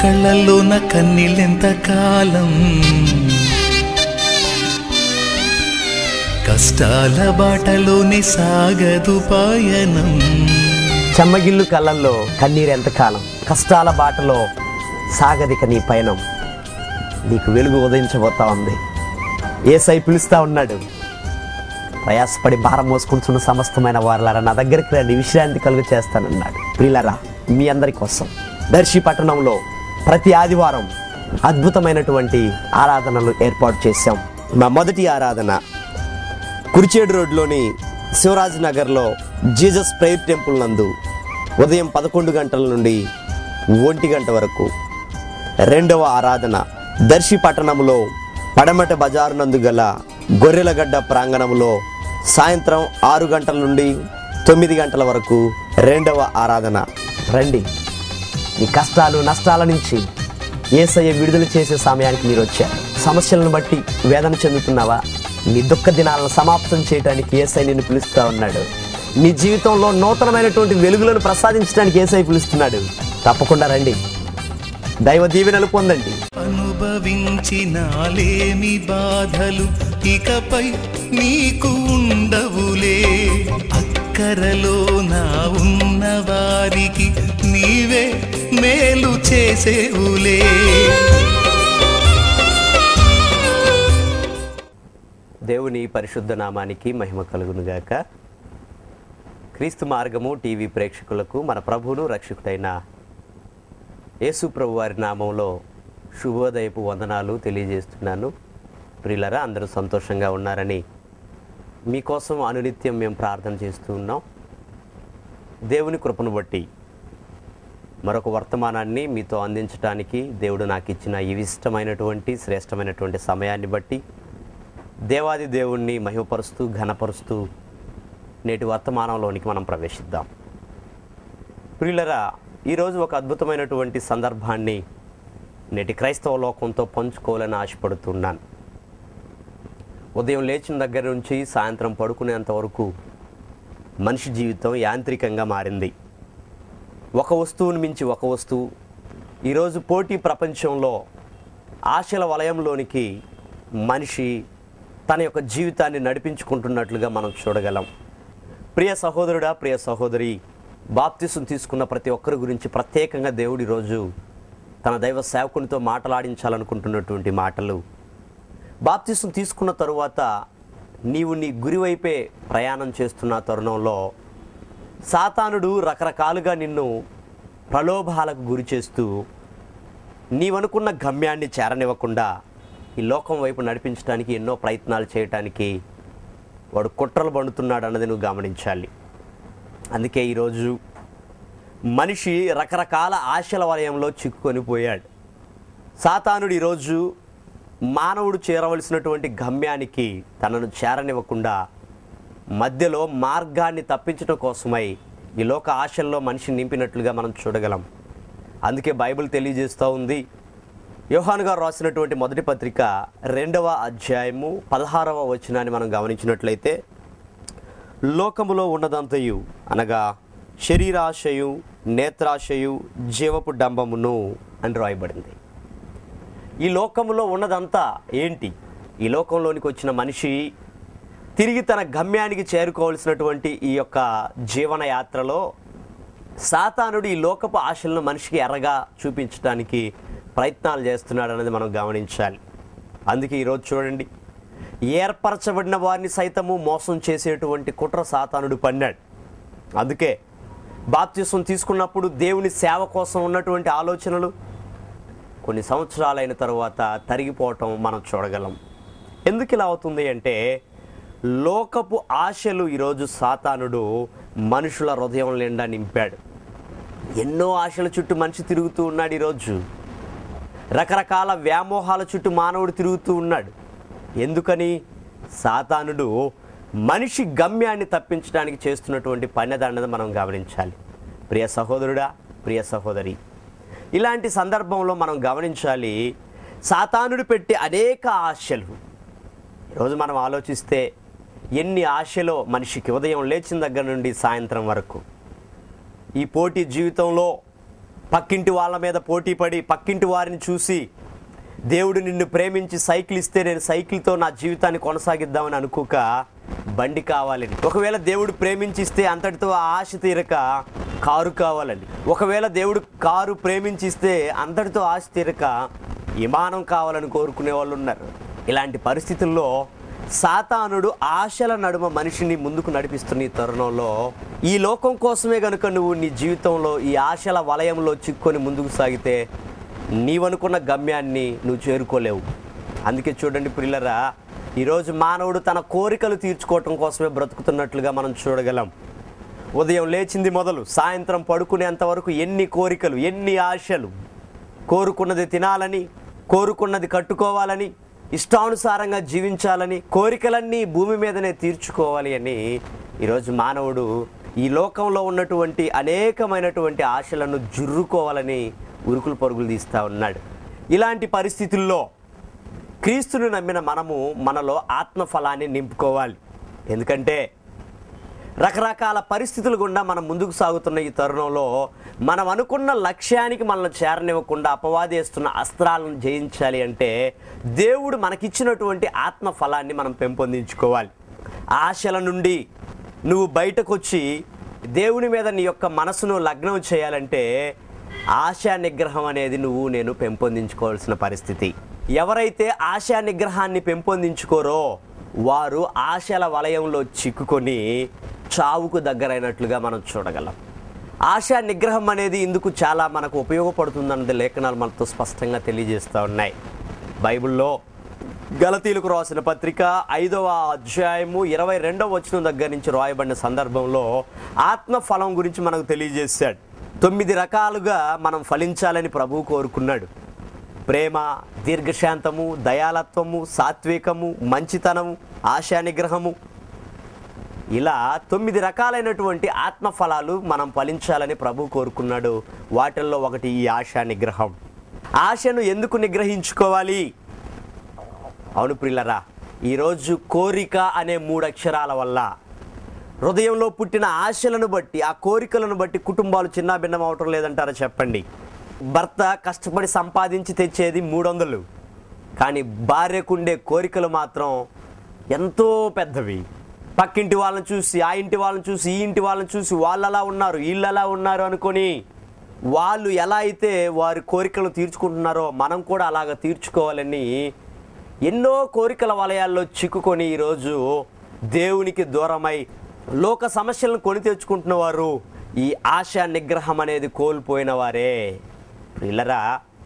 కళ్ళల్లోన కన్నీళ్ళెంత కాలం కష్టాల బాటలోనే సాగదు పయనం చెమ్మగిల్లు కళ్ళల్లో కన్నీరు ఎంతకాలం కష్టాల బాటలో సాగదిక నీ పయనం నీకు వెలుగు ఉదయించబోతా ఉంది ఏసై పిలుస్తా ఉన్నాడు ప్రయాసపడి భారం మోసుకుంటున్న సమస్తమైన వారులారా నా దగ్గరికి రండి విశ్రాంతి కలుగు చేస్తానన్నాడు ప్రియులరా మీ అందరి కోసం దర్శి పట్టణంలో ప్రతి ఆదివారం అద్భుతమైనటువంటి ఆరాధనలు ఏర్పాటు చేశాం మా మొదటి ఆరాధన కురిచేడు రోడ్లోని శివరాజ్ నగర్లో జీసస్ ప్రేయర్ టెంపుల్ నందు ఉదయం పదకొండు గంటల నుండి ఒంటి గంట వరకు రెండవ ఆరాధన దర్శి పట్టణంలో పడమట బజారు నందు గల గొర్రెలగడ్డ ప్రాంగణంలో సాయంత్రం ఆరు గంటల నుండి తొమ్మిది గంటల వరకు రెండవ ఆరాధన రండి మీ కష్టాలు నష్టాల నుంచి ఏసయ్య విడుదల చేసే సమయానికి మీరు వచ్చారు సమస్యలను బట్టి వేదన చెందుతున్నావా నీ దుఃఖ దినాలను సమాప్తం చేయడానికి ఏసై నిన్ను పిలుస్తా ఉన్నాడు నీ జీవితంలో నూతనమైనటువంటి వెలుగులను ప్రసాదించడానికి ఏసై పిలుస్తున్నాడు తప్పకుండా రండి దైవ దీవెనలు పొందండి అనుభవించినాలేమి బాధలు ఇకపై నీకు ఉండవులే అక్కరలో నా ఉన్న వారికి నీవే మేలు చేసేవులే దేవుని పరిశుద్ధ నామానికి మహిమ కలుగునుగాక క్రీస్తు మార్గము టీవీ ప్రేక్షకులకు మన ప్రభువును రక్షకుడైన యేసు ప్రభు వారి నామంలో శుభోదయపు వందనాలు తెలియజేస్తున్నాను ప్రియులరా అందరూ సంతోషంగా ఉన్నారని మీకోసం అనునిత్యం మేము ప్రార్థన చేస్తూ ఉన్నాం దేవుని కృపను బట్టి మరొక వర్తమానాన్ని మీతో అందించడానికి దేవుడు నాకు ఇచ్చిన ఈ ఇష్టమైనటువంటి శ్రేష్టమైనటువంటి సమయాన్ని బట్టి దేవాది దేవుణ్ణి మహిమపరుస్తూ ఘనపరుస్తూ నేటి వర్తమానంలోనికి మనం ప్రవేశిద్దాం ప్రియులరా ఈరోజు ఒక అద్భుతమైనటువంటి సందర్భాన్ని నేటి క్రైస్తవ లోకంతో పంచుకోవాలని ఆశపడుతున్నాను ఉదయం లేచిన దగ్గర నుంచి సాయంత్రం పడుకునేంత వరకు మనిషి జీవితం యాంత్రికంగా మారింది ఒక వస్తువుని మించి ఒక వస్తువు ఈరోజు పోటీ ప్రపంచంలో ఆశల వలయంలోనికి మనిషి తన యొక్క జీవితాన్ని నడిపించుకుంటున్నట్లుగా మనం చూడగలం ప్రియ సహోదరుడా ప్రియ సహోదరి బాప్తిసం తీసుకున్న ప్రతి ఒక్కరి గురించి ప్రత్యేకంగా దేవుడి రోజు తన దైవ సేవకునితో మాట్లాడించాలనుకుంటున్నటువంటి మాటలు బాప్తిసం తీసుకున్న తరువాత నీవు నీ గురి వైపే ప్రయాణం చేస్తున్న తరుణంలో సాతానుడు రకరకాలుగా నిన్ను ప్రలోభాలకు గురి చేస్తూ నీవనుకున్న గమ్యాన్ని చేరనివ్వకుండా ఈ లోకం వైపు నడిపించడానికి ఎన్నో ప్రయత్నాలు చేయటానికి వాడు కుట్రలు పండుతున్నాడు అన్నది నువ్వు గమనించాలి అందుకే ఈరోజు మనిషి రకరకాల ఆశల వలయంలో చిక్కుకొని పోయాడు సాతానుడు ఈరోజు మానవుడు చేరవలసినటువంటి గమ్యానికి తనను చేరనివ్వకుండా మధ్యలో మార్గాన్ని తప్పించడం కోసమై ఈ లోక ఆశల్లో మనిషిని నింపినట్లుగా మనం చూడగలం అందుకే బైబిల్ తెలియజేస్తూ ఉంది యోహాను గారు రాసినటువంటి మొదటి పత్రిక రెండవ అధ్యాయము పదహారవ వచనాన్ని మనం గమనించినట్లయితే లోకములో ఉన్నదంతయు అనగా శరీరాశయు నేత్రాశయు జీవపు డంబమును అని రాయబడింది ఈ లోకంలో ఉన్నదంతా ఏంటి ఈ లోకంలోనికి వచ్చిన మనిషి తిరిగి తన గమ్యానికి చేరుకోవాల్సినటువంటి ఈ యొక్క జీవన యాత్రలో సాతానుడు ఈ లోకపు ఆశలను మనిషికి ఎర్రగా చూపించడానికి ప్రయత్నాలు చేస్తున్నాడు అనేది మనం గమనించాలి అందుకే ఈరోజు చూడండి ఏర్పరచబడిన వారిని సైతము మోసం చేసేటువంటి కుట్ర సాతానుడు పన్నాడు అందుకే బాప్తిసం తీసుకున్నప్పుడు దేవుని సేవ కోసం ఉన్నటువంటి ఆలోచనలు కొన్ని సంవత్సరాలైన తర్వాత తరిగిపోవటం మనం చూడగలం ఎందుకు ఇలా అవుతుంది అంటే లోకపు ఆశలు ఈరోజు సాతానుడు మనుషుల హృదయం నిండా నింపాడు ఎన్నో ఆశల చుట్టూ మనిషి తిరుగుతూ ఉన్నాడు ఈరోజు రకరకాల వ్యామోహాల చుట్టూ మానవుడు తిరుగుతూ ఉన్నాడు ఎందుకని సాతానుడు మనిషి గమ్యాన్ని తప్పించడానికి చేస్తున్నటువంటి పన్నెదన్నది మనం గమనించాలి ప్రియ సహోదరుడా ప్రియ సహోదరి ఇలాంటి సందర్భంలో మనం గమనించాలి సాతానుడు పెట్టి అనేక ఆశలు ఈరోజు మనం ఆలోచిస్తే ఎన్ని ఆశలో మనిషికి ఉదయం లేచిన దగ్గర నుండి సాయంత్రం వరకు ఈ పోటీ జీవితంలో పక్కింటి వాళ్ళ మీద పోటీ పడి పక్కింటి వారిని చూసి దేవుడు నిన్ను ప్రేమించి సైకిల్ ఇస్తే నేను సైకిల్తో నా జీవితాన్ని కొనసాగిద్దామని అనుకోక బండి కావాలని ఒకవేళ దేవుడు ప్రేమించిస్తే అంతటితో ఆ ఆశ తీరక కారు కావాలని ఒకవేళ దేవుడు కారు ప్రేమించిస్తే అంతటితో ఆశ తీరక విమానం కావాలని కోరుకునే వాళ్ళు ఉన్నారు ఇలాంటి పరిస్థితుల్లో సాతానుడు ఆశల నడుమ మనిషిని ముందుకు నడిపిస్తున్న ఈ తరుణంలో ఈ లోకం కోసమే గనుక నువ్వు నీ జీవితంలో ఈ ఆశల వలయంలో చిక్కుకొని ముందుకు సాగితే నీవనుకున్న గమ్యాన్ని నువ్వు చేరుకోలేవు అందుకే చూడండి పిల్లరా ఈరోజు మానవుడు తన కోరికలు తీర్చుకోవటం కోసమే బ్రతుకుతున్నట్లుగా మనం చూడగలం ఉదయం లేచింది మొదలు సాయంత్రం పడుకునేంత వరకు ఎన్ని కోరికలు ఎన్ని ఆశలు కోరుకున్నది తినాలని కోరుకున్నది కట్టుకోవాలని ఇష్టానుసారంగా జీవించాలని కోరికలన్నీ భూమి మీదనే తీర్చుకోవాలి అని ఈరోజు మానవుడు ఈ లోకంలో ఉన్నటువంటి అనేకమైనటువంటి ఆశలను జుర్రుకోవాలని ఉరుకులు పరుగులు తీస్తూ ఉన్నాడు ఇలాంటి పరిస్థితుల్లో క్రీస్తును నమ్మిన మనము మనలో ఆత్మఫలాన్ని నింపుకోవాలి ఎందుకంటే రకరకాల పరిస్థితులు గుండా మనం ముందుకు సాగుతున్న ఈ తరుణంలో మనం అనుకున్న లక్ష్యానికి మనల్ని చేరనివ్వకుండా అపవాదేస్తున్న అస్త్రాలను జయించాలి అంటే దేవుడు మనకిచ్చినటువంటి ఆత్మ ఫలాన్ని మనం పెంపొందించుకోవాలి ఆశల నుండి నువ్వు బయటకు వచ్చి దేవుని మీద నీ యొక్క మనసును లగ్నం చేయాలంటే ఆశా నిగ్రహం అనేది నువ్వు నేను పెంపొందించుకోవాల్సిన పరిస్థితి ఎవరైతే ఆశా నిగ్రహాన్ని పెంపొందించుకోరో వారు ఆశల వలయంలో చిక్కుకొని చావుకు దగ్గరైనట్లుగా మనం చూడగలం ఆశా నిగ్రహం అనేది ఇందుకు చాలా మనకు ఉపయోగపడుతుందన్నది లేఖనాలు మనతో స్పష్టంగా తెలియజేస్తూ ఉన్నాయి బైబిల్లో గలతీలకు రాసిన పత్రిక ఐదవ అధ్యాయము ఇరవై రెండవ వచనం దగ్గర నుంచి రాయబడిన సందర్భంలో ఆత్మ ఫలం గురించి మనకు తెలియజేశాడు తొమ్మిది రకాలుగా మనం ఫలించాలని ప్రభువు కోరుకున్నాడు ప్రేమ దీర్ఘశాంతము దయాలత్వము సాత్వికము మంచితనము ఆశా నిగ్రహము ఇలా తొమ్మిది రకాలైనటువంటి ఆత్మ ఫలాలు మనం ఫలించాలని ప్రభు కోరుకున్నాడు వాటిల్లో ఒకటి ఈ ఆశా నిగ్రహం ఆశను ఎందుకు నిగ్రహించుకోవాలి అవును ప్రిల్లరా ఈరోజు కోరిక అనే మూడు అక్షరాల వల్ల హృదయంలో పుట్టిన ఆశలను బట్టి ఆ కోరికలను బట్టి కుటుంబాలు చిన్నాభిన్నం అవటం లేదంటారా చెప్పండి భర్త కష్టపడి సంపాదించి తెచ్చేది మూడు వందలు కానీ భార్యకుండే కోరికలు మాత్రం ఎంతో పెద్దవి పక్కింటి వాళ్ళని చూసి ఆ ఇంటి వాళ్ళని చూసి ఈ ఇంటి వాళ్ళని చూసి వాళ్ళు అలా ఉన్నారు వీళ్ళు అలా ఉన్నారు అనుకొని వాళ్ళు ఎలా అయితే వారి కోరికలు తీర్చుకుంటున్నారో మనం కూడా అలాగ తీర్చుకోవాలని ఎన్నో కోరికల వలయాల్లో చిక్కుకొని ఈరోజు దేవునికి దూరమై లోక సమస్యలను కొని తెచ్చుకుంటున్న వారు ఈ ఆశా నిగ్రహం అనేది కోల్పోయిన వారే పిల్లరా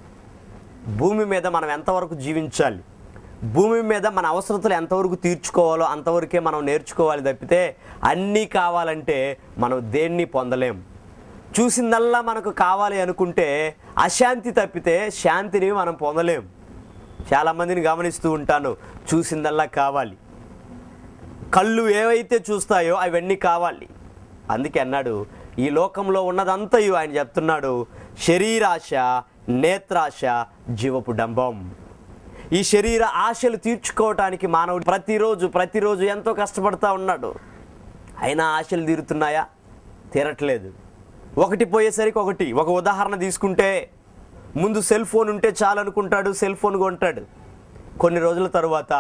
భూమి మీద మనం ఎంతవరకు జీవించాలి భూమి మీద మన అవసరతలు ఎంతవరకు తీర్చుకోవాలో అంతవరకే మనం నేర్చుకోవాలి తప్పితే అన్నీ కావాలంటే మనం దేన్ని పొందలేం చూసిందల్లా మనకు కావాలి అనుకుంటే అశాంతి తప్పితే శాంతిని మనం పొందలేం చాలామందిని గమనిస్తూ ఉంటాను చూసిందల్లా కావాలి కళ్ళు ఏవైతే చూస్తాయో అవన్నీ కావాలి అందుకే అన్నాడు ఈ లోకంలో ఉన్నదంతయు ఆయన చెప్తున్నాడు శరీరాశ నేత్రాశ జీవపు డంబం ఈ శరీర ఆశలు తీర్చుకోవటానికి మానవుడు ప్రతిరోజు ప్రతిరోజు ఎంతో కష్టపడతా ఉన్నాడు అయినా ఆశలు తీరుతున్నాయా తీరట్లేదు ఒకటి పోయేసరికి ఒకటి ఒక ఉదాహరణ తీసుకుంటే ముందు సెల్ ఫోన్ ఉంటే చాలు అనుకుంటాడు సెల్ ఫోన్ కొంటాడు కొన్ని రోజుల తరువాత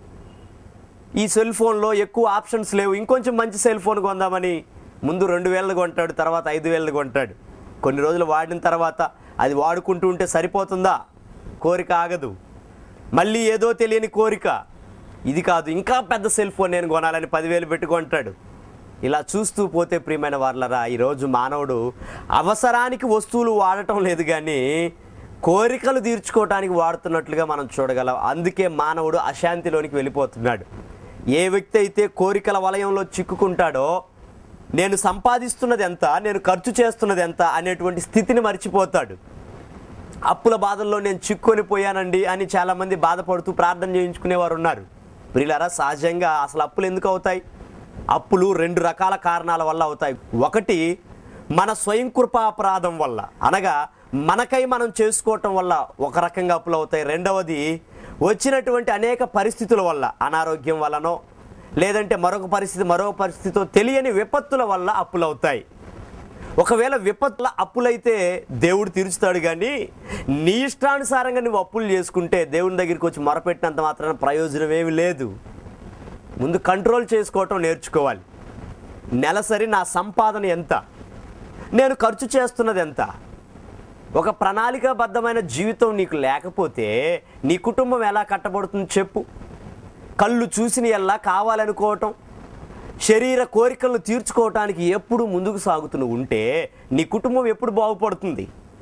ఈ సెల్ ఫోన్లో ఎక్కువ ఆప్షన్స్ లేవు ఇంకొంచెం మంచి సెల్ ఫోన్ కొందామని ముందు రెండు వేలది కొంటాడు తర్వాత ఐదు వేలది కొంటాడు కొన్ని రోజులు వాడిన తర్వాత అది వాడుకుంటూ ఉంటే సరిపోతుందా కోరిక ఆగదు మళ్ళీ ఏదో తెలియని కోరిక ఇది కాదు ఇంకా పెద్ద సెల్ ఫోన్ నేను కొనాలని పదివేలు పెట్టుకుంటాడు ఇలా చూస్తూ పోతే ప్రియమైన వాళ్ళరా ఈరోజు మానవుడు అవసరానికి వస్తువులు వాడటం లేదు కానీ కోరికలు తీర్చుకోవటానికి వాడుతున్నట్లుగా మనం చూడగలం అందుకే మానవుడు అశాంతిలోనికి వెళ్ళిపోతున్నాడు ఏ వ్యక్తి అయితే కోరికల వలయంలో చిక్కుకుంటాడో నేను సంపాదిస్తున్నది ఎంత నేను ఖర్చు చేస్తున్నది ఎంత అనేటువంటి స్థితిని మర్చిపోతాడు అప్పుల బాధల్లో నేను చిక్కుకొని పోయానండి అని చాలామంది బాధపడుతూ ప్రార్థన చేయించుకునేవారు ఉన్నారు ప్రియులారా సహజంగా అసలు అప్పులు ఎందుకు అవుతాయి అప్పులు రెండు రకాల కారణాల వల్ల అవుతాయి ఒకటి మన స్వయం కృపాపరాధం వల్ల అనగా మనకై మనం చేసుకోవటం వల్ల ఒక రకంగా అప్పులు అవుతాయి రెండవది వచ్చినటువంటి అనేక పరిస్థితుల వల్ల అనారోగ్యం వల్లనో లేదంటే మరొక పరిస్థితి మరొక పరిస్థితితో తెలియని విపత్తుల వల్ల అప్పులు అవుతాయి ఒకవేళ విపత్తుల అప్పులైతే దేవుడు తీరుస్తాడు కానీ నీ ఇష్టానుసారంగా నువ్వు అప్పులు చేసుకుంటే దేవుని దగ్గరికి వచ్చి మొరపెట్టినంత మాత్రాన ప్రయోజనం ఏమి లేదు ముందు కంట్రోల్ చేసుకోవటం నేర్చుకోవాలి నెలసరి నా సంపాదన ఎంత నేను ఖర్చు చేస్తున్నది ఎంత ఒక ప్రణాళికాబద్ధమైన జీవితం నీకు లేకపోతే నీ కుటుంబం ఎలా కట్టబడుతుంది చెప్పు కళ్ళు చూసిన ఎలా కావాలనుకోవటం శరీర కోరికలను తీర్చుకోవటానికి ఎప్పుడు ముందుకు సాగుతూ ఉంటే నీ కుటుంబం ఎప్పుడు బాగుపడుతుంది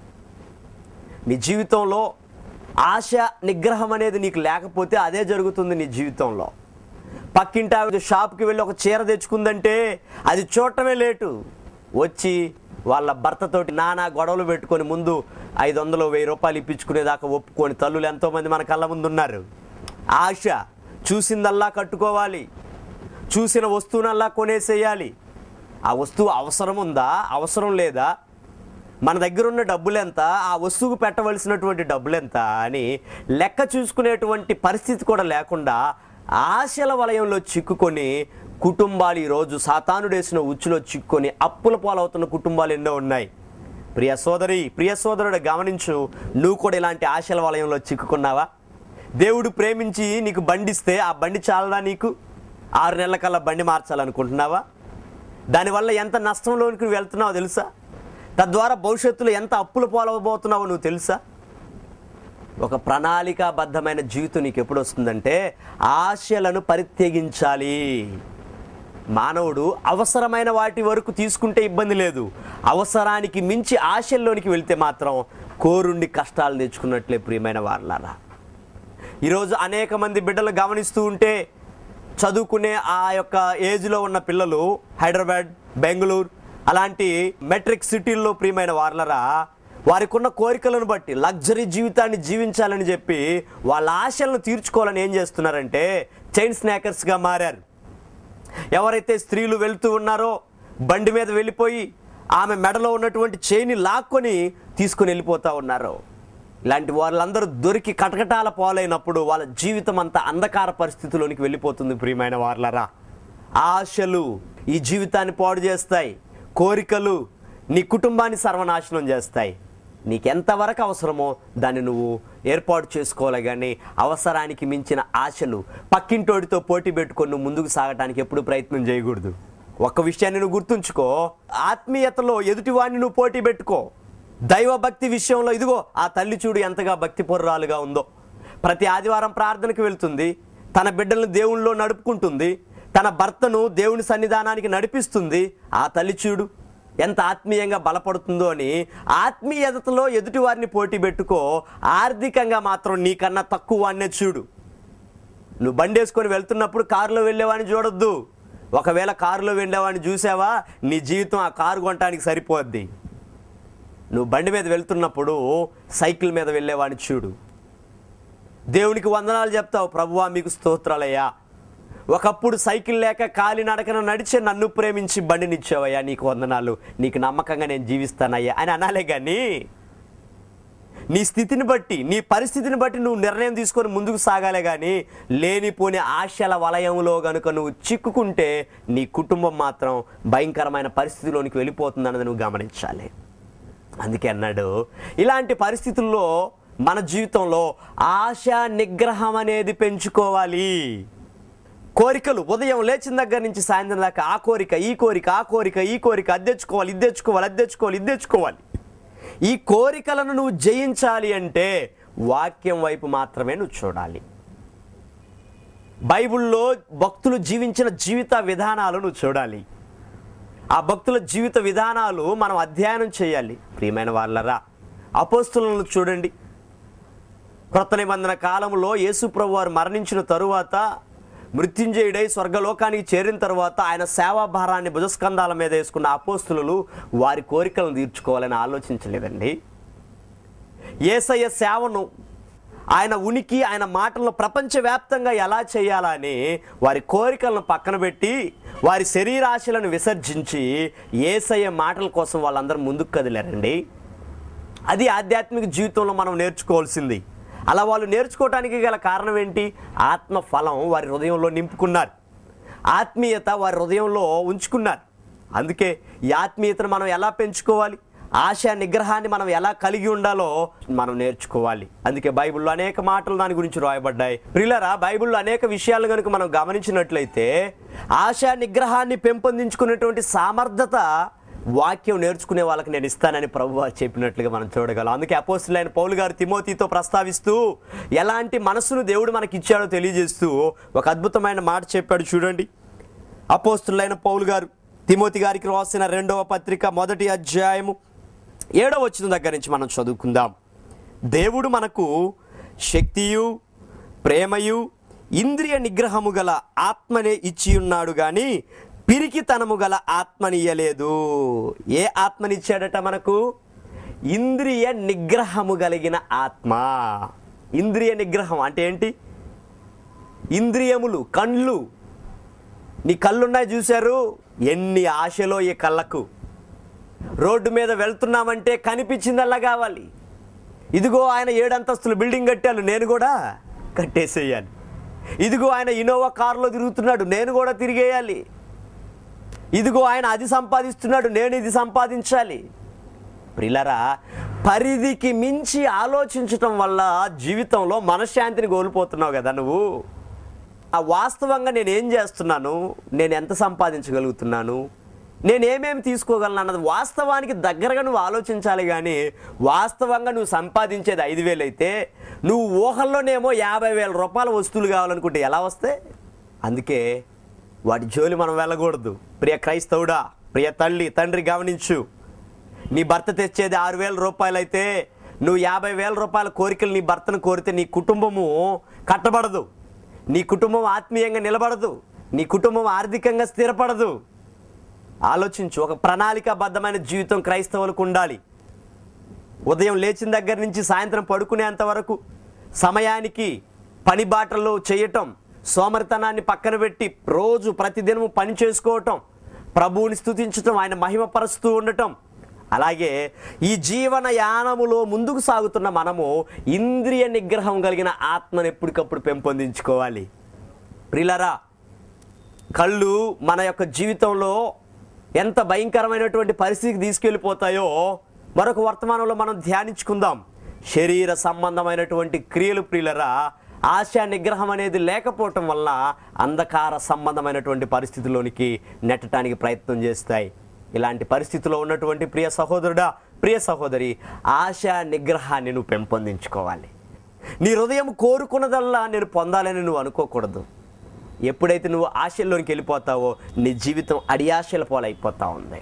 నీ జీవితంలో ఆశ నిగ్రహం అనేది నీకు లేకపోతే అదే జరుగుతుంది నీ జీవితంలో పక్కింటి ఆవిడ షాప్కి వెళ్ళి ఒక చీర తెచ్చుకుందంటే అది చూడటమే లేటు వచ్చి వాళ్ళ భర్తతోటి నానా గొడవలు పెట్టుకొని ముందు ఐదు వందలు వెయ్యి రూపాయలు ఇప్పించుకునేదాకా ఒప్పుకొని తల్లులు ఎంతోమంది మన కళ్ళ ముందు ఉన్నారు ఆశ చూసిందల్లా కట్టుకోవాలి చూసిన వస్తువునల్లా కొనేసేయాలి ఆ వస్తువు అవసరం ఉందా అవసరం లేదా మన దగ్గర ఉన్న డబ్బులు ఎంత ఆ వస్తువుకు పెట్టవలసినటువంటి డబ్బులు ఎంత అని లెక్క చూసుకునేటువంటి పరిస్థితి కూడా లేకుండా ఆశల వలయంలో చిక్కుకొని కుటుంబాలు ఈరోజు సాతానుడేసిన ఉచ్చులో చిక్కుకొని అప్పుల పాలవుతున్న కుటుంబాలు ఎన్నో ఉన్నాయి ప్రియ సోదరి ప్రియ సోదరుడు గమనించు నువ్వు కూడా ఇలాంటి ఆశల వలయంలో చిక్కుకున్నావా దేవుడు ప్రేమించి నీకు బండిస్తే ఆ బండి చాలదా నీకు ఆరు నెలల కల్లా బండి మార్చాలనుకుంటున్నావా దానివల్ల ఎంత నష్టంలోనికి నువ్వు వెళ్తున్నావో తెలుసా తద్వారా భవిష్యత్తులో ఎంత అప్పులు పాలవబోతున్నావో నువ్వు తెలుసా ఒక ప్రణాళికాబద్ధమైన జీవితం నీకు ఎప్పుడు వస్తుందంటే ఆశలను పరిత్యగించాలి మానవుడు అవసరమైన వాటి వరకు తీసుకుంటే ఇబ్బంది లేదు అవసరానికి మించి ఆశల్లోనికి వెళ్తే మాత్రం కోరుండి కష్టాలు తెచ్చుకున్నట్లే ప్రియమైన వారలారా ఈరోజు అనేక మంది బిడ్డలు గమనిస్తూ ఉంటే చదువుకునే ఆ యొక్క ఏజ్లో ఉన్న పిల్లలు హైదరాబాద్ బెంగళూరు అలాంటి మెట్రిక్ సిటీల్లో ప్రియమైన వార్లరా వారికి ఉన్న కోరికలను బట్టి లగ్జరీ జీవితాన్ని జీవించాలని చెప్పి వాళ్ళ ఆశలను తీర్చుకోవాలని ఏం చేస్తున్నారంటే చైన్ స్నాకర్స్గా మారారు ఎవరైతే స్త్రీలు వెళ్తూ ఉన్నారో బండి మీద వెళ్ళిపోయి ఆమె మెడలో ఉన్నటువంటి చేయిని లాక్కొని తీసుకుని వెళ్ళిపోతా ఉన్నారో ఇలాంటి వాళ్ళందరూ దొరికి కటకటాల పాలైనప్పుడు వాళ్ళ జీవితం అంతా అంధకార పరిస్థితిలోనికి వెళ్ళిపోతుంది ప్రియమైన వాళ్ళరా ఆశలు ఈ జీవితాన్ని పాడు చేస్తాయి కోరికలు నీ కుటుంబాన్ని సర్వనాశనం చేస్తాయి నీకెంతవరకు అవసరమో దాన్ని నువ్వు ఏర్పాటు చేసుకోవాలి కానీ అవసరానికి మించిన ఆశలు పక్కింటోడితో పోటీ పెట్టుకొని నువ్వు ముందుకు సాగటానికి ఎప్పుడు ప్రయత్నం చేయకూడదు ఒక్క విషయాన్ని నువ్వు గుర్తుంచుకో ఆత్మీయతలో ఎదుటివాడిని నువ్వు పోటీ పెట్టుకో దైవ భక్తి విషయంలో ఇదిగో ఆ తల్లి చూడు ఎంతగా భక్తి పొర్రాలుగా ఉందో ప్రతి ఆదివారం ప్రార్థనకు వెళ్తుంది తన బిడ్డలను దేవునిలో నడుపుకుంటుంది తన భర్తను దేవుని సన్నిధానానికి నడిపిస్తుంది ఆ తల్లి చూడు ఎంత ఆత్మీయంగా బలపడుతుందో అని ఆత్మీయతలో ఎదుటి వారిని పోటీ పెట్టుకో ఆర్థికంగా మాత్రం నీకన్నా తక్కువ వాడినే చూడు నువ్వు బండి వేసుకొని వెళ్తున్నప్పుడు కారులో వెళ్ళేవాడిని చూడొద్దు ఒకవేళ కారులో వెళ్ళేవాడిని చూసావా నీ జీవితం ఆ కారు కొనడానికి సరిపోద్ది నువ్వు బండి మీద వెళ్తున్నప్పుడు సైకిల్ మీద వెళ్ళేవాడిని చూడు దేవునికి వందనాలు చెప్తావు ప్రభువా మీకు స్తోత్రాలయ్యా ఒకప్పుడు సైకిల్ లేక కాలి నడకన నడిచే నన్ను ప్రేమించి బండినిచ్చావయ్యా నీకు వందనాలు నీకు నమ్మకంగా నేను జీవిస్తానయ్యా అని అనాలే కానీ నీ స్థితిని బట్టి నీ పరిస్థితిని బట్టి నువ్వు నిర్ణయం తీసుకొని ముందుకు సాగాలే కానీ లేనిపోని ఆశల వలయంలో గనుక నువ్వు చిక్కుకుంటే నీ కుటుంబం మాత్రం భయంకరమైన పరిస్థితిలోనికి వెళ్ళిపోతుందన్నది నువ్వు గమనించాలి అందుకే అన్నాడు ఇలాంటి పరిస్థితుల్లో మన జీవితంలో ఆశ నిగ్రహం అనేది పెంచుకోవాలి కోరికలు ఉదయం లేచిన దగ్గర నుంచి సాయంత్రం దాకా ఆ కోరిక ఈ కోరిక ఆ కోరిక ఈ కోరిక అది తెచ్చుకోవాలి ఇది తెచ్చుకోవాలి అది తెచ్చుకోవాలి ఇది తెచ్చుకోవాలి ఈ కోరికలను నువ్వు జయించాలి అంటే వాక్యం వైపు మాత్రమే నువ్వు చూడాలి బైబిల్లో భక్తులు జీవించిన జీవిత విధానాలు నువ్వు చూడాలి ఆ భక్తుల జీవిత విధానాలు మనం అధ్యయనం చేయాలి ప్రియమైన వాళ్ళరా అపోస్తులను చూడండి క్రొత్త నిబంధన కాలంలో యేసుప్రభు వారు మరణించిన తరువాత మృత్యుంజయుడై స్వర్గలోకానికి చేరిన తర్వాత ఆయన సేవా భారాన్ని భుజస్కంధాల మీద వేసుకున్న అపోస్తులు వారి కోరికలను తీర్చుకోవాలని ఆలోచించలేదండి ఏసయ్య సేవను ఆయన ఉనికి ఆయన మాటలను ప్రపంచవ్యాప్తంగా ఎలా చేయాలని వారి కోరికలను పక్కన పెట్టి వారి శరీరాశలను విసర్జించి ఏసయ్య మాటల కోసం వాళ్ళందరూ ముందుకు కదిలారండి అది ఆధ్యాత్మిక జీవితంలో మనం నేర్చుకోవాల్సింది అలా వాళ్ళు నేర్చుకోవటానికి గల కారణం ఏంటి ఆత్మ ఫలం వారి హృదయంలో నింపుకున్నారు ఆత్మీయత వారి హృదయంలో ఉంచుకున్నారు అందుకే ఈ ఆత్మీయతను మనం ఎలా పెంచుకోవాలి ఆశ నిగ్రహాన్ని మనం ఎలా కలిగి ఉండాలో మనం నేర్చుకోవాలి అందుకే బైబిల్లో అనేక మాటలు దాని గురించి రాయబడ్డాయి ప్రిల్లరా బైబిల్లో అనేక విషయాలు కనుక మనం గమనించినట్లయితే ఆశ నిగ్రహాన్ని పెంపొందించుకునేటువంటి సామర్థ్యత వాక్యం నేర్చుకునే వాళ్ళకి నేను ఇస్తానని ప్రభు వారు చెప్పినట్లుగా మనం చూడగలం అందుకే అపోస్తులైన పౌలు గారు తిమోతితో ప్రస్తావిస్తూ ఎలాంటి మనస్సును దేవుడు మనకి ఇచ్చాడో తెలియజేస్తూ ఒక అద్భుతమైన మాట చెప్పాడు చూడండి అపోస్తులైన పౌలు గారు తిమోతి గారికి రాసిన రెండవ పత్రిక మొదటి అధ్యాయము ఏడవ వచ్చిన దగ్గర నుంచి మనం చదువుకుందాం దేవుడు మనకు శక్తియు ప్రేమయు ఇంద్రియ నిగ్రహము గల ఆత్మనే ఇచ్చి ఉన్నాడు కానీ పిరికితనము గల ఆత్మనియ్యలేదు ఏ ఆత్మనిచ్చాడట మనకు ఇంద్రియ నిగ్రహము కలిగిన ఆత్మ ఇంద్రియ నిగ్రహం అంటే ఏంటి ఇంద్రియములు కండ్లు నీ కళ్ళున్నాయి చూశారు ఎన్ని ఆశలో ఈ కళ్ళకు రోడ్డు మీద వెళ్తున్నామంటే కనిపించిందల్లా కావాలి ఇదిగో ఆయన ఏడంతస్తులు బిల్డింగ్ కట్టాను నేను కూడా కట్టేసేయాలి ఇదిగో ఆయన ఇనోవా కారులో తిరుగుతున్నాడు నేను కూడా తిరిగేయాలి ఇదిగో ఆయన అది సంపాదిస్తున్నాడు నేను ఇది సంపాదించాలి ప్రిలరా పరిధికి మించి ఆలోచించటం వల్ల జీవితంలో మనశ్శాంతిని కోల్పోతున్నావు కదా నువ్వు ఆ వాస్తవంగా నేను ఏం చేస్తున్నాను నేను ఎంత సంపాదించగలుగుతున్నాను నేను ఏమేమి తీసుకోగలను అన్నది వాస్తవానికి దగ్గరగా నువ్వు ఆలోచించాలి కానీ వాస్తవంగా నువ్వు సంపాదించేది ఐదు వేలు అయితే నువ్వు ఊహల్లోనేమో యాభై వేల రూపాయల వస్తువులు కావాలనుకుంటే ఎలా వస్తాయి అందుకే వాటి జోలి మనం వెళ్ళకూడదు ప్రియ క్రైస్తవుడా ప్రియ తల్లి తండ్రి గమనించు నీ భర్త తెచ్చేది ఆరు వేల రూపాయలు అయితే నువ్వు యాభై వేల రూపాయల కోరికలు నీ భర్తను కోరితే నీ కుటుంబము కట్టబడదు నీ కుటుంబం ఆత్మీయంగా నిలబడదు నీ కుటుంబం ఆర్థికంగా స్థిరపడదు ఆలోచించు ఒక ప్రణాళికాబద్ధమైన జీవితం క్రైస్తవులకు ఉండాలి ఉదయం లేచిన దగ్గర నుంచి సాయంత్రం పడుకునేంత వరకు సమయానికి పని బాటల్లో చేయటం సోమరితనాన్ని పక్కన పెట్టి రోజు ప్రతిదినము పని చేసుకోవటం ప్రభువుని స్తుతించటం ఆయన మహిమపరుస్తూ ఉండటం అలాగే ఈ జీవన యానములో ముందుకు సాగుతున్న మనము ఇంద్రియ నిగ్రహం కలిగిన ఆత్మను ఎప్పటికప్పుడు పెంపొందించుకోవాలి ప్రిలరా కళ్ళు మన యొక్క జీవితంలో ఎంత భయంకరమైనటువంటి పరిస్థితికి తీసుకెళ్ళిపోతాయో మరొక వర్తమానంలో మనం ధ్యానించుకుందాం శరీర సంబంధమైనటువంటి క్రియలు ప్రియులరా ఆశ నిగ్రహం అనేది లేకపోవటం వల్ల అంధకార సంబంధమైనటువంటి పరిస్థితిలోనికి నెట్టడానికి ప్రయత్నం చేస్తాయి ఇలాంటి పరిస్థితిలో ఉన్నటువంటి ప్రియ సహోదరుడా ప్రియ సహోదరి ఆశ నిగ్రహాన్ని నువ్వు పెంపొందించుకోవాలి నీ హృదయం కోరుకున్నదల్లా నేను పొందాలని నువ్వు అనుకోకూడదు ఎప్పుడైతే నువ్వు ఆశల్లోనికి వెళ్ళిపోతావో నీ జీవితం అడియాశల పోలైపోతా ఉంది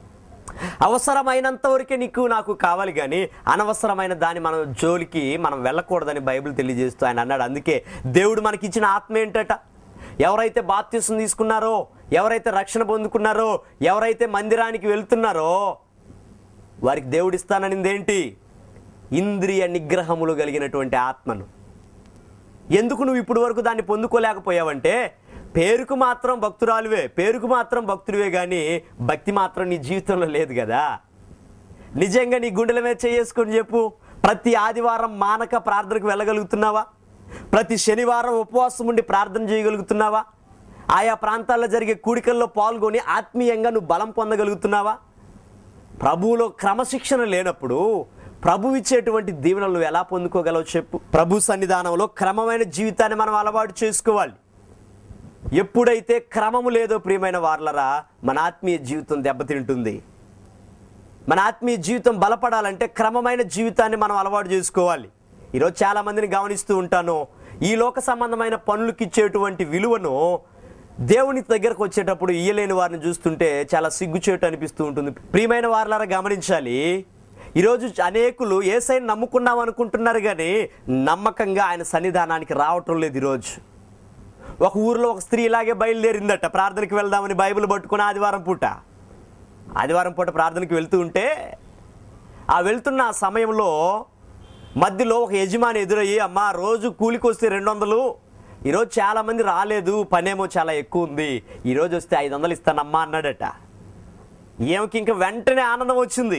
అవసరమైనంత వరకే నీకు నాకు కావాలి కానీ అనవసరమైన దాన్ని మనం జోలికి మనం వెళ్ళకూడదని బైబిల్ తెలియజేస్తూ ఆయన అన్నాడు అందుకే దేవుడు మనకి ఇచ్చిన ఆత్మ ఏంటట ఎవరైతే బాప్తీసం తీసుకున్నారో ఎవరైతే రక్షణ పొందుకున్నారో ఎవరైతే మందిరానికి వెళ్తున్నారో వారికి దేవుడు ఇస్తాననింది ఏంటి ఇంద్రియ నిగ్రహములు కలిగినటువంటి ఆత్మను ఎందుకు నువ్వు ఇప్పటి వరకు దాన్ని పొందుకోలేకపోయావంటే పేరుకు మాత్రం భక్తురాలువే పేరుకు మాత్రం భక్తుడివే కానీ భక్తి మాత్రం నీ జీవితంలో లేదు కదా నిజంగా నీ గుండెల మీద చేసుకొని చెప్పు ప్రతి ఆదివారం మానక ప్రార్థనకు వెళ్ళగలుగుతున్నావా ప్రతి శనివారం ఉపవాసం ఉండి ప్రార్థన చేయగలుగుతున్నావా ఆయా ప్రాంతాల్లో జరిగే కూడికల్లో పాల్గొని ఆత్మీయంగా నువ్వు బలం పొందగలుగుతున్నావా ప్రభువులో క్రమశిక్షణ లేనప్పుడు ప్రభు ఇచ్చేటువంటి దీవెనలు నువ్వు ఎలా పొందుకోగలవు చెప్పు ప్రభు సన్నిధానంలో క్రమమైన జీవితాన్ని మనం అలవాటు చేసుకోవాలి ఎప్పుడైతే క్రమము లేదో ప్రియమైన వార్లరా మన ఆత్మీయ జీవితం దెబ్బతింటుంది మన ఆత్మీయ జీవితం బలపడాలంటే క్రమమైన జీవితాన్ని మనం అలవాటు చేసుకోవాలి ఈరోజు చాలా మందిని గమనిస్తూ ఉంటాను ఈ లోక సంబంధమైన పనులకి ఇచ్చేటువంటి విలువను దేవుని దగ్గరకు వచ్చేటప్పుడు ఇయ్యలేని వారిని చూస్తుంటే చాలా సిగ్గుచేటు అనిపిస్తూ ఉంటుంది ప్రియమైన వారులారా గమనించాలి ఈరోజు అనేకులు ఏసైని నమ్ముకున్నాం అనుకుంటున్నారు కానీ నమ్మకంగా ఆయన సన్నిధానానికి రావటం లేదు ఈరోజు ఒక ఊరిలో ఒక స్త్రీ ఇలాగే బయలుదేరిందట ప్రార్థనకి వెళ్దామని బైబిల్ పట్టుకుని ఆదివారం పూట ఆదివారం పూట ప్రార్థనకి వెళ్తూ ఉంటే ఆ వెళ్తున్న ఆ సమయంలో మధ్యలో ఒక యజమాని ఎదురయ్యి అమ్మ రోజు కూలికి వస్తే రెండు వందలు ఈరోజు చాలామంది రాలేదు పనేమో చాలా ఎక్కువ ఉంది ఈరోజు వస్తే ఐదు వందలు ఇస్తానమ్మా అన్నాడట ఏమకి ఇంకా వెంటనే ఆనందం వచ్చింది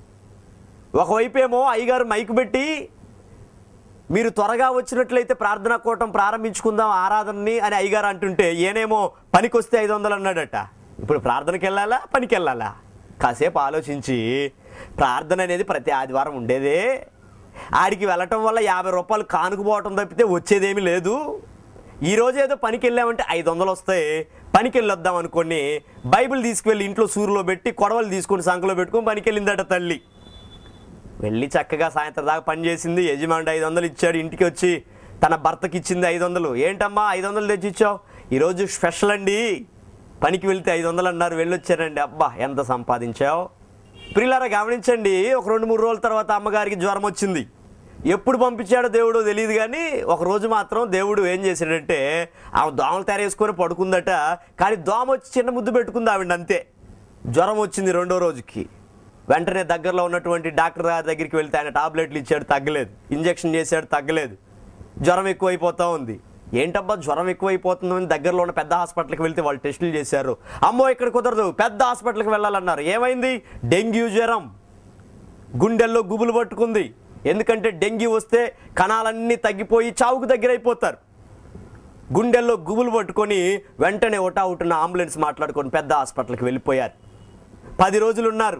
ఒకవైపు ఏమో అయ్యగారు మైకు పెట్టి మీరు త్వరగా వచ్చినట్లయితే ప్రార్థనా కూటం ప్రారంభించుకుందాం ఆరాధనని అని అయ్యగారు అంటుంటే ఏనేమో పనికొస్తే ఐదు వందలు అన్నాడట ఇప్పుడు ప్రార్థనకి వెళ్ళాలా పనికి వెళ్ళాలా కాసేపు ఆలోచించి ప్రార్థన అనేది ప్రతి ఆదివారం ఉండేదే ఆడికి వెళ్ళటం వల్ల యాభై రూపాయలు కానుకుపోవటం తప్పితే వచ్చేదేమీ లేదు ఈ రోజు ఏదో పనికి వెళ్ళామంటే ఐదు వందలు వస్తాయి పనికి వెళ్ళొద్దాం అనుకోని బైబిల్ తీసుకువెళ్ళి ఇంట్లో సూరులో పెట్టి కొడవలు తీసుకొని సంకలో పెట్టుకొని పనికి వెళ్ళిందట తల్లి వెళ్ళి చక్కగా సాయంత్రం దాకా పని చేసింది యజమానుడు ఐదు వందలు ఇచ్చాడు ఇంటికి వచ్చి తన భర్తకి ఇచ్చింది ఐదు వందలు ఏంటమ్మా ఐదు వందలు తెచ్చి ఇచ్చావు ఈరోజు స్పెషల్ అండి పనికి వెళ్తే ఐదు వందలు అన్నారు వెళ్ళొచ్చారండి అబ్బా ఎంత సంపాదించావు ప్రియులారా గమనించండి ఒక రెండు మూడు రోజుల తర్వాత అమ్మగారికి జ్వరం వచ్చింది ఎప్పుడు పంపించాడో దేవుడు తెలియదు కానీ ఒక రోజు మాత్రం దేవుడు ఏం చేశాడంటే ఆ దోమలు తయారేసుకొని పడుకుందట కానీ దోమ వచ్చి చిన్న ముద్దు పెట్టుకుంది ఆవిడ అంతే జ్వరం వచ్చింది రెండో రోజుకి వెంటనే దగ్గరలో ఉన్నటువంటి డాక్టర్ గారి దగ్గరికి వెళ్తే ఆయన టాబ్లెట్లు ఇచ్చాడు తగ్గలేదు ఇంజెక్షన్ చేశాడు తగ్గలేదు జ్వరం ఎక్కువైపోతా ఉంది ఏంటబ్బా జ్వరం ఎక్కువైపోతుంది అని దగ్గరలో ఉన్న పెద్ద హాస్పిటల్కి వెళ్తే వాళ్ళు టెస్టులు చేశారు అమ్మో ఇక్కడ కుదరదు పెద్ద హాస్పిటల్కి వెళ్ళాలన్నారు ఏమైంది డెంగ్యూ జ్వరం గుండెల్లో గుబులు పట్టుకుంది ఎందుకంటే డెంగ్యూ వస్తే కణాలన్నీ తగ్గిపోయి చావుకు దగ్గరైపోతారు గుండెల్లో గుబులు పట్టుకొని వెంటనే ఒటా ఉటున్న అంబులెన్స్ మాట్లాడుకొని పెద్ద హాస్పిటల్కి వెళ్ళిపోయారు పది రోజులు ఉన్నారు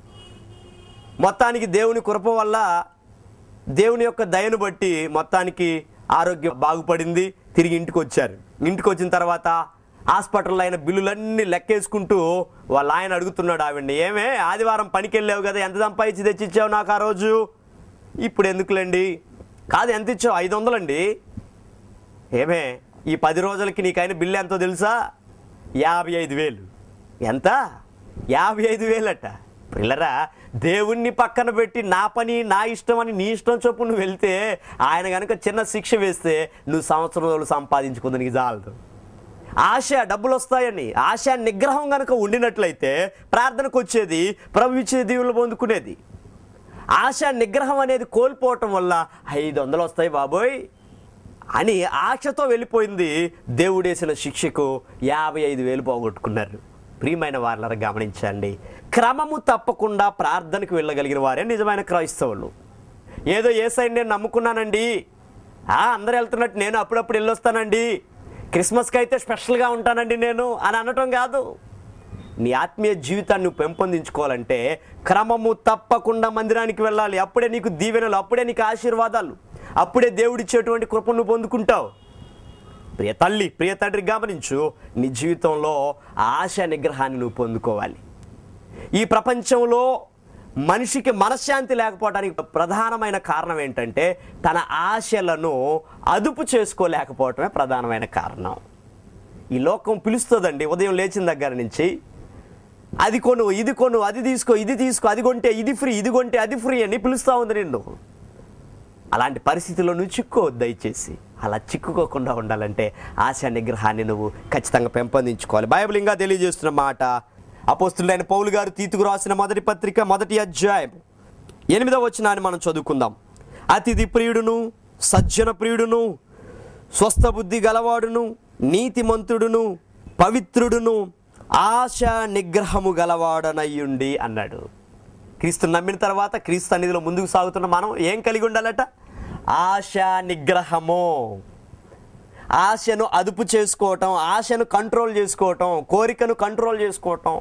మొత్తానికి దేవుని కృప వల్ల దేవుని యొక్క దయను బట్టి మొత్తానికి ఆరోగ్యం బాగుపడింది తిరిగి ఇంటికి వచ్చారు ఇంటికి వచ్చిన తర్వాత హాస్పిటల్లో అయిన బిల్లులన్నీ లెక్కేసుకుంటూ వాళ్ళ ఆయన అడుగుతున్నాడు ఆవిడ్ని ఏమే ఆదివారం పనికి వెళ్ళావు కదా ఎంత సంపాదించి తెచ్చిచ్చావు నాకు ఆ రోజు ఇప్పుడు ఎందుకులేండి కాదు ఎంత ఇచ్చావు ఐదు వందలండి ఏమే ఈ పది రోజులకి నీకైన బిల్లు ఎంతో తెలుసా యాభై ఐదు వేలు ఎంత యాభై ఐదు వేలట పిల్లరా దేవుణ్ణి పక్కన పెట్టి నా పని నా ఇష్టం అని నీ ఇష్టం చొప్పు నువ్వు వెళ్తే ఆయన కనుక చిన్న శిక్ష వేస్తే నువ్వు సంవత్సరం రోజులు సంపాదించుకుందానికి చాలదు ఆశ డబ్బులు వస్తాయని ఆశ నిగ్రహం కనుక ఉండినట్లయితే ప్రార్థనకు వచ్చేది ప్రభు ఇచ్చే దీవులు పొందుకునేది ఆశ నిగ్రహం అనేది కోల్పోవటం వల్ల ఐదు వందలు వస్తాయి బాబోయ్ అని ఆశతో వెళ్ళిపోయింది దేవుడేసిన శిక్షకు యాభై ఐదు వేలు పోగొట్టుకున్నారు ప్రియమైన వారిని గమనించండి క్రమము తప్పకుండా ప్రార్థనకు వెళ్ళగలిగిన వారే నిజమైన క్రైస్తవులు ఏదో ఏ సైడ్ నేను నమ్ముకున్నానండి ఆ, అందరూ వెళ్తున్నట్టు నేను అప్పుడప్పుడు వెళ్ళొస్తానండి క్రిస్మస్కి అయితే స్పెషల్గా ఉంటానండి నేను అని అనటం కాదు నీ ఆత్మీయ జీవితాన్ని నువ్వు పెంపొందించుకోవాలంటే క్రమము తప్పకుండా మందిరానికి వెళ్ళాలి అప్పుడే నీకు దీవెనలు అప్పుడే నీకు ఆశీర్వాదాలు అప్పుడే దేవుడిచ్చేటువంటి కృపను నువ్వు పొందుకుంటావు ప్రియ తల్లి ప్రియ తండ్రి గమనించు నీ జీవితంలో ఆశ నిగ్రహాన్ని నువ్వు పొందుకోవాలి ఈ ప్రపంచంలో మనిషికి మనశ్శాంతి లేకపోవడానికి ప్రధానమైన కారణం ఏంటంటే తన ఆశలను అదుపు చేసుకోలేకపోవటమే ప్రధానమైన కారణం ఈ లోకం పిలుస్తుందండి ఉదయం లేచిన దగ్గర నుంచి అది కొను ఇది కొను అది తీసుకో ఇది తీసుకో అది కొంటే ఇది ఫ్రీ ఇది కొంటే అది ఫ్రీ అని పిలుస్తూ ఉంది నిన్ను అలాంటి పరిస్థితుల్లో నువ్వు చిక్కుకోవద్దు దయచేసి అలా చిక్కుకోకుండా ఉండాలంటే ఆశా నిగ్రహాన్ని నువ్వు ఖచ్చితంగా పెంపొందించుకోవాలి బైబిల్ ఇంకా తెలియజేస్తున్న మాట అపోస్తులైన పౌలు గారు తీతుకు రాసిన మొదటి పత్రిక మొదటి అధ్యాయం ఎనిమిదవ వచనాన్ని మనం చదువుకుందాం అతిథి ప్రియుడును సజ్జన ప్రియుడును స్వస్థ బుద్ధి గలవాడును నీతిమంతుడును పవిత్రుడును ఆశ నిగ్రహము గలవాడనయ్యుండి అన్నాడు క్రీస్తు నమ్మిన తర్వాత క్రీస్తు సన్నిధిలో ముందుకు సాగుతున్న మనం ఏం కలిగి ఉండాలట ఆశ నిగ్రహము ఆశను అదుపు చేసుకోవటం ఆశను కంట్రోల్ చేసుకోవటం కోరికను కంట్రోల్ చేసుకోవటం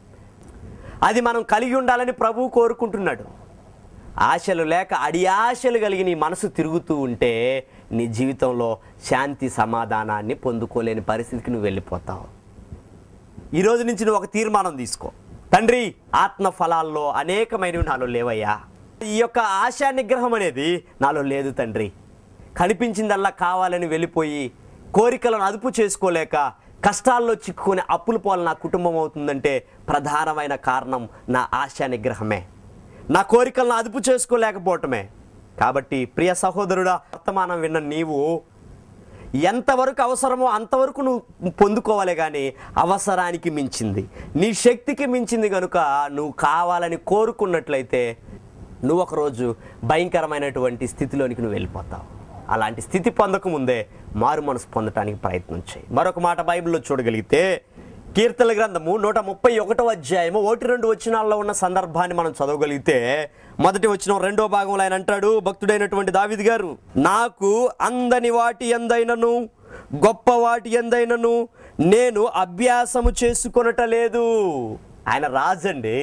అది మనం కలిగి ఉండాలని ప్రభువు కోరుకుంటున్నాడు ఆశలు లేక అడి ఆశలు కలిగి నీ మనసు తిరుగుతూ ఉంటే నీ జీవితంలో శాంతి సమాధానాన్ని పొందుకోలేని పరిస్థితికి నువ్వు వెళ్ళిపోతావు ఈ రోజు నుంచి నువ్వు ఒక తీర్మానం తీసుకో తండ్రి ఆత్మ ఫలాల్లో అనేకమైనవి నాలో లేవయ్యా ఈ యొక్క ఆశా నిగ్రహం అనేది నాలో లేదు తండ్రి కనిపించిందల్లా కావాలని వెళ్ళిపోయి కోరికలను అదుపు చేసుకోలేక కష్టాల్లో చిక్కుకునే అప్పుల పోల నా కుటుంబం అవుతుందంటే ప్రధానమైన కారణం నా ఆశా నిగ్రహమే నా కోరికలను అదుపు చేసుకోలేకపోవటమే కాబట్టి ప్రియ సహోదరుడా వర్తమానం విన్న నీవు ఎంతవరకు అవసరమో అంతవరకు నువ్వు పొందుకోవాలి కానీ అవసరానికి మించింది నీ శక్తికి మించింది కనుక నువ్వు కావాలని కోరుకున్నట్లయితే నువ్వు ఒకరోజు భయంకరమైనటువంటి స్థితిలోనికి నువ్వు వెళ్ళిపోతావు అలాంటి స్థితి పొందకముందే మారు మనసు పొందటానికి ప్రయత్నం చేయి మరొక మాట బైబిల్లో చూడగలిగితే కీర్తన గ్రంథము నూట ముప్పై ఒకటో అధ్యాయము ఒకటి రెండు వచనాల్లో ఉన్న సందర్భాన్ని మనం చదవగలిగితే మొదటి వచనం రెండో భాగంలో ఆయన అంటాడు భక్తుడైనటువంటి దావిద్ గారు నాకు అందని వాటి ఎందైనను గొప్ప వాటి ఎందైనను నేను అభ్యాసము చేసుకొనట లేదు ఆయన రాజండి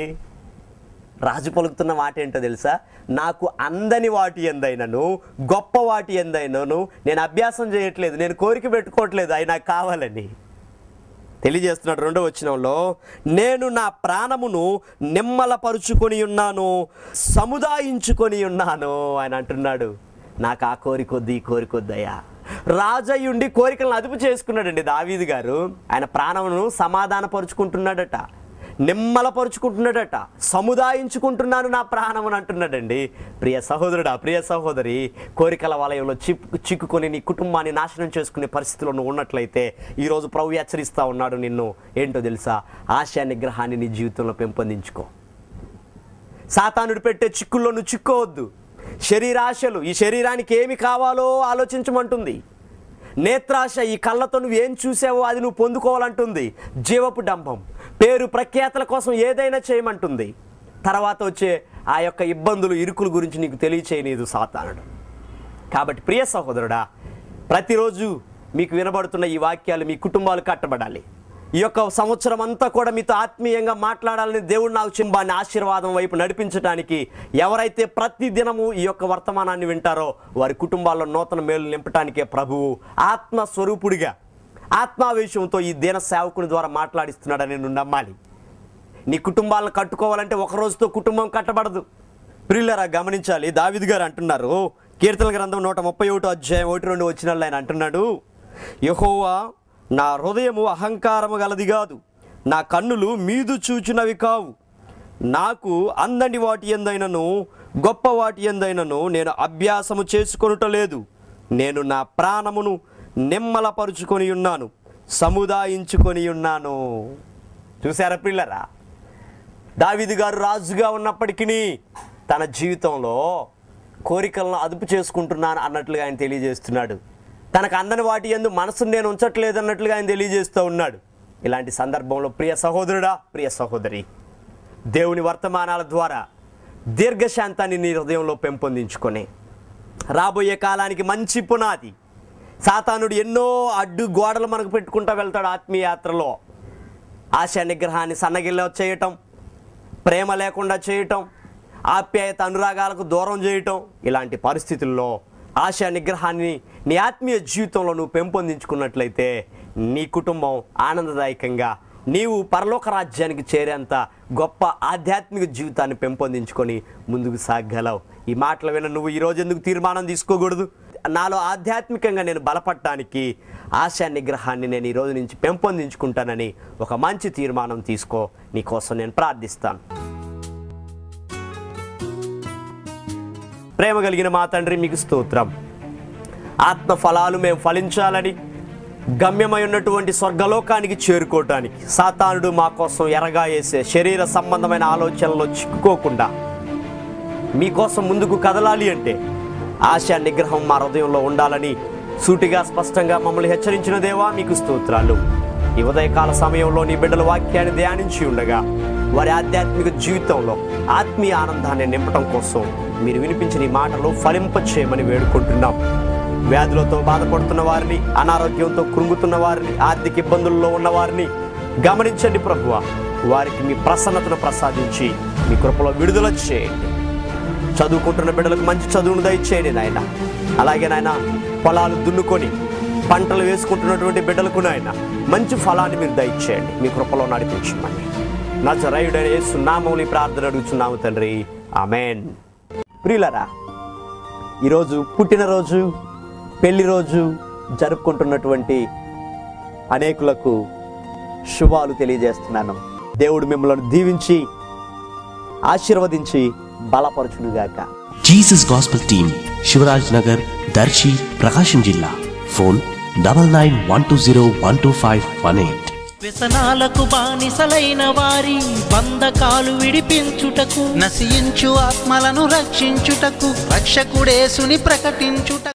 రాజు పలుకుతున్న మాట ఏంటో తెలుసా నాకు అందని వాటి ఎందైనను గొప్ప వాటి ఎందైనను నేను అభ్యాసం చేయట్లేదు నేను కోరిక పెట్టుకోవట్లేదు అవి నాకు కావాలని తెలియజేస్తున్నాడు రెండో వచనంలో నేను నా ప్రాణమును నిమ్మలపరుచుకొని ఉన్నాను సముదాయించుకొని ఉన్నాను ఆయన అంటున్నాడు నాకు ఆ కోరికొద్ది ఈ కోరికొద్దయ్యా రాజయ్యుండి కోరికలను అదుపు చేసుకున్నాడండి దావీదు గారు ఆయన ప్రాణమును సమాధానపరుచుకుంటున్నాడట నిమ్మలపరుచుకుంటున్నాడట సముదాయించుకుంటున్నాను నా ప్రాణమును అంటున్నాడండి ప్రియ సహోదరుడా ప్రియ సహోదరి కోరికల వలయంలో చిక్కు చిక్కుకొని నీ కుటుంబాన్ని నాశనం చేసుకునే పరిస్థితిలో నువ్వు ఉన్నట్లయితే ఈరోజు ప్రభు హెచ్చరిస్తా ఉన్నాడు నిన్ను ఏంటో తెలుసా ఆశా నిగ్రహాన్ని నీ జీవితంలో పెంపొందించుకో సాతానుడు పెట్టే చిక్కుల్లో నువ్వు చిక్కోవద్దు శరీరాశలు ఈ శరీరానికి ఏమి కావాలో ఆలోచించమంటుంది నేత్రాశ ఈ కళ్ళతో నువ్వు ఏం చూసావో అది నువ్వు పొందుకోవాలంటుంది జీవపు డంభం పేరు ప్రఖ్యాతల కోసం ఏదైనా చేయమంటుంది తర్వాత వచ్చే ఆ యొక్క ఇబ్బందులు ఇరుకుల గురించి నీకు తెలియచేయనీదు సాతానుడు కాబట్టి ప్రియ సహోదరుడా ప్రతిరోజు మీకు వినబడుతున్న ఈ వాక్యాలు మీ కుటుంబాలు కట్టబడాలి ఈ యొక్క సంవత్సరం అంతా కూడా మీతో ఆత్మీయంగా మాట్లాడాలని దేవుడు నాకు చింబాన్ని ఆశీర్వాదం వైపు నడిపించడానికి ఎవరైతే ప్రతి దినము ఈ యొక్క వర్తమానాన్ని వింటారో వారి కుటుంబాల్లో నూతన మేలు నింపటానికే ప్రభువు ఆత్మ స్వరూపుడిగా ఆత్మావేశంతో ఈ దీన సేవకుని ద్వారా మాట్లాడిస్తున్నాడని నువ్వు నమ్మాలి నీ కుటుంబాలను కట్టుకోవాలంటే ఒక రోజుతో కుటుంబం కట్టబడదు ప్రిల్లరా గమనించాలి దావిద్ గారు అంటున్నారు కీర్తన గ్రంథం నూట ముప్పై ఒకటో అధ్యాయం ఒకటి రెండు వచ్చిన ఆయన అంటున్నాడు యహోవా నా హృదయము అహంకారము గలది కాదు నా కన్నులు మీదు చూచినవి కావు నాకు అందని వాటి ఎందైనను గొప్ప వాటి ఎందైనను నేను అభ్యాసము చేసుకొనుట లేదు నేను నా ప్రాణమును నిమ్మలపరుచుకొని ఉన్నాను సముదాయించుకొని ఉన్నాను చూసారా పిల్లరా దావిది గారు రాజుగా ఉన్నప్పటికీ తన జీవితంలో కోరికలను అదుపు చేసుకుంటున్నాను అన్నట్లుగా ఆయన తెలియజేస్తున్నాడు తనకు అందని వాటి ఎందు మనసును నేను ఉంచట్లేదు అన్నట్లుగా ఆయన తెలియజేస్తూ ఉన్నాడు ఇలాంటి సందర్భంలో ప్రియ సహోదరుడా ప్రియ సహోదరి దేవుని వర్తమానాల ద్వారా దీర్ఘశాంతాన్ని నీ హృదయంలో పెంపొందించుకొని రాబోయే కాలానికి మంచి పునాది సాతానుడు ఎన్నో అడ్డు గోడలు మనకు పెట్టుకుంటూ వెళ్తాడు ఆత్మీయ యాత్రలో ఆశ నిగ్రహాన్ని సన్నగిల్ల చేయటం ప్రేమ లేకుండా చేయటం ఆప్యాయత అనురాగాలకు దూరం చేయటం ఇలాంటి పరిస్థితుల్లో ఆశ నిగ్రహాన్ని నీ ఆత్మీయ జీవితంలో నువ్వు పెంపొందించుకున్నట్లయితే నీ కుటుంబం ఆనందదాయకంగా నీవు పరలోక రాజ్యానికి చేరేంత గొప్ప ఆధ్యాత్మిక జీవితాన్ని పెంపొందించుకొని ముందుకు సాగలవు ఈ మాటలు విన నువ్వు ఈరోజు ఎందుకు తీర్మానం తీసుకోకూడదు నాలో ఆధ్యాత్మికంగా నేను బలపడటానికి ఆశా నిగ్రహాన్ని నేను ఈ రోజు నుంచి పెంపొందించుకుంటానని ఒక మంచి తీర్మానం తీసుకో నీకోసం నేను ప్రార్థిస్తాను ప్రేమ కలిగిన మా తండ్రి మీకు స్తోత్రం ఆత్మ ఫలాలు మేము ఫలించాలని గమ్యమై ఉన్నటువంటి స్వర్గలోకానికి చేరుకోవటానికి సాతానుడు మా కోసం ఎరగా వేసే శరీర సంబంధమైన ఆలోచనలో చిక్కుకోకుండా మీకోసం ముందుకు కదలాలి అంటే ఆశ నిగ్రహం మా హృదయంలో ఉండాలని సూటిగా స్పష్టంగా మమ్మల్ని హెచ్చరించిన దేవా మీకు స్తోత్రాలు ఈ ఉదయకాల సమయంలో నీ బిడ్డల వాక్యాన్ని ధ్యానించి ఉండగా వారి ఆధ్యాత్మిక జీవితంలో ఆత్మీయ ఆనందాన్ని నింపటం కోసం మీరు వినిపించిన ఈ మాటలు ఫలింపచేయమని వేడుకుంటున్నాం వ్యాధులతో బాధపడుతున్న వారిని అనారోగ్యంతో కృంగుతున్న వారిని ఆర్థిక ఇబ్బందుల్లో ఉన్న వారిని గమనించండి ప్రభువ వారికి మీ ప్రసన్నతను ప్రసాదించి మీ కృపలో విడుదల చేయండి చదువుకుంటున్న బిడ్డలకు మంచి చదువును దయచేయండి నాయన అలాగే నాయన పొలాలు దున్నుకొని పంటలు వేసుకుంటున్నటువంటి బిడ్డలకు నాయన మంచి ఫలాన్ని మీరు దయచేయండి మీ కృపలో నడిపించమని నా జరాయుడైన యేసు నామముని ప్రార్థన అడుగుచున్నాము తండ్రి ఆమెన్ ప్రియులరా ఈరోజు పుట్టినరోజు పెళ్లి రోజు జరుపుకుంటున్నటువంటి అనేకులకు శుభాలు తెలియజేస్తున్నాను దేవుడు మిమ్మల్ని దీవించి ఆశీర్వదించి బలపరచునుగాక Jesus gospel team Shivraj Nagar Darsi Prakasam జిల్లా phone double nine one two zero one two five one eight వ్యసనాలకు బానిసలైన వారి బంధకాలు విడిపించుటకు నశించు ఆత్మలను రక్షించుటకు రక్షకుడేసుని ప్రకటించుట